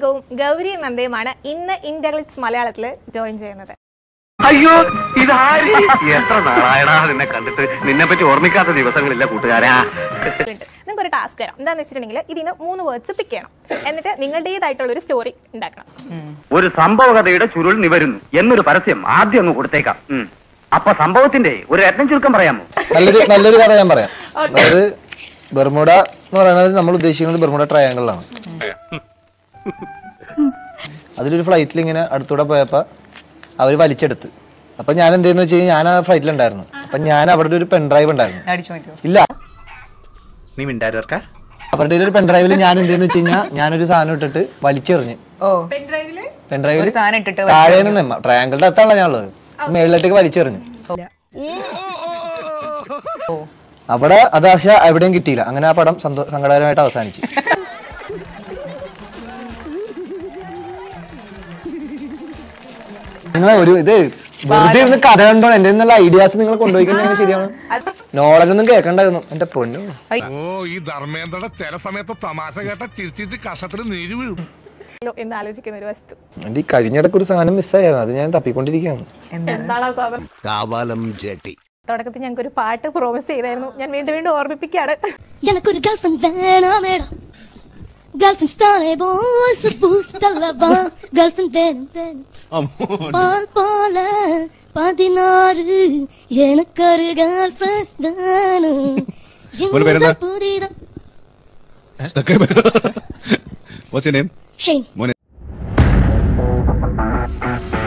അഭിഷേകവും ഗൗരി നന്ദയുമാണ് ഇന്ന് ഇന്റർലിറ്റ്സ് മലയാളത്തിൽ ജോയിൻ ചെയ്യുന്നത് അയ്യോ ഇതാര് എത്ര നാളായടാ നിന്നെ കണ്ടിട്ട് നിന്നെ പറ്റി ഓർമ്മിക്കാത്ത ദിവസങ്ങളില്ല കൂട്ടുകാരാ നിങ്ങൾക്ക് ഒരു ടാസ്ക് തരാം എന്താണെന്ന് വെച്ചിട്ടുണ്ടെങ്കിൽ ഇതിന് മൂന്ന് വേർഡ്സ് പിക്ക് ചെയ്യണം എന്നിട്ട് നിങ്ങളുടേതായിട്ടുള്ള ഒരു സ്റ്റോറി ഉണ്ടാക്കണം ഒരു സംഭവകഥയുടെ ചുരുൾ നിവരുന്നു എന്നൊരു പരസ്യം ആദ്യം അങ്ങ് കൊടുത്തേക്കാം ഉം. അപ്പൊ സംഭവത്തിന്റെ ഒരു രത്നം ചുരുക്കം പറയാമോ നല്ലൊരു നല്ലൊരു കഥ ഞാൻ പറയാം അതായത് ബർമുഡ എന്ന് പറയുന്നത് നമ്മൾ ഉദ്ദേശിക്കുന്നത് ബർമുഡ ട്രയാങ്കിളാണ് അതിലൊരു ഫ്ലൈറ്റിൽ ഇങ്ങനെ അടുത്തൂടെ പോയപ്പോ അവര് വലിച്ചെടുത്ത് അപ്പൊ ഞാൻ എന്തെന്ന് വെച്ച് കഴിഞ്ഞാൽ ഞാൻ ആ ഫ്ലൈറ്റിലുണ്ടായിരുന്നു അപ്പൊ ഞാൻ അവിടെ ഒരു പെൻഡ്രൈവ് ഉണ്ടായിരുന്നു അടിച്ചു നോക്കിയോ ഇല്ല നീ മിണ്ടായിരുക്ക അവരുടെ ഒരു പെൻഡ്രൈവിൽ ഞാൻ എന്തെന്ന് വെച്ച് കഴിഞ്ഞാൽ ഞാനൊരു സാധനം ഇട്ടിട്ട് വലിച്ചെറിഞ്ഞ് ഓ പെൻഡ്രൈവിൽ ഒരു സാധനം ഇട്ടിട്ട് താഴെ നിന്ന് ട്രയാങ്കിളിന്റെ അകത്താണല്ലോ ഞാനുള്ളത് മേളിലേക്ക് വലിച്ചെറിഞ്ഞ് അവിടെ അത് പക്ഷെ എവിടെയും കിട്ടിയില്ല അങ്ങനെ ആ പടം സന്തോ സങ്കടകരമായിട്ട് അവസാനിച്ചു നിങ്ങളെ ഒരു ഇത് വെറുതെ ഇരുന്ന് കഥ കണ്ടോ എന്റെ നിന്നുള്ള ഐഡിയാസ് നിങ്ങൾ കൊണ്ടുപോയിക്കുന്നത് ശരിയാണ് നോളജൊന്നും കേൾക്കണ്ടായിരുന്നു എന്റെ പൊന്നു ഓ ഈ ധർമ്മേന്ദ്രയുടെ ചില സമയത്ത് തമാശ കേട്ട ചിരിച്ചിട്ട് കഷത്തിൽ നീര് വീഴും എന്ന് ആലോചിക്കുന്ന ഒരു വസ്തു എന്റെ ഈ കഴിഞ്ഞിടക്ക് ഒരു സാധനം മിസ്സായിരുന്നു അത് ഞാൻ തപ്പിക്കൊണ്ടിരിക്കുകയാണ് എന്താണ് ആ സാധനം കാവാലം ജെട്ടി തുടക്കത്തിൽ ഞങ്ങൾക്ക് ഒരു പാട്ട് പ്രോമിസ് ചെയ്തായിരുന്നു ഞാൻ വീണ്ടും വീണ്ടും ഓർമ്മിപ്പിക്കുകയാണ് எனக்கொரு கேர்ள் ஃப்ரெண்ட் வேணாம் மேடம் கேர்ள் ஃப்ரெண்ட்ஸ் தானே பாய்ஸ் பூஸ்ட் அல்லவா கேர்ள் ஃப்ரெண்ட் வேணும் வேணும் பால் போல பதினாறு எனக்கு ஒரு கேர்ள் ஃப்ரெண்ட் வேணும் മോള് പേരെന്താ? இந்த புதிதா What's your name? ஷெயின் മോനെ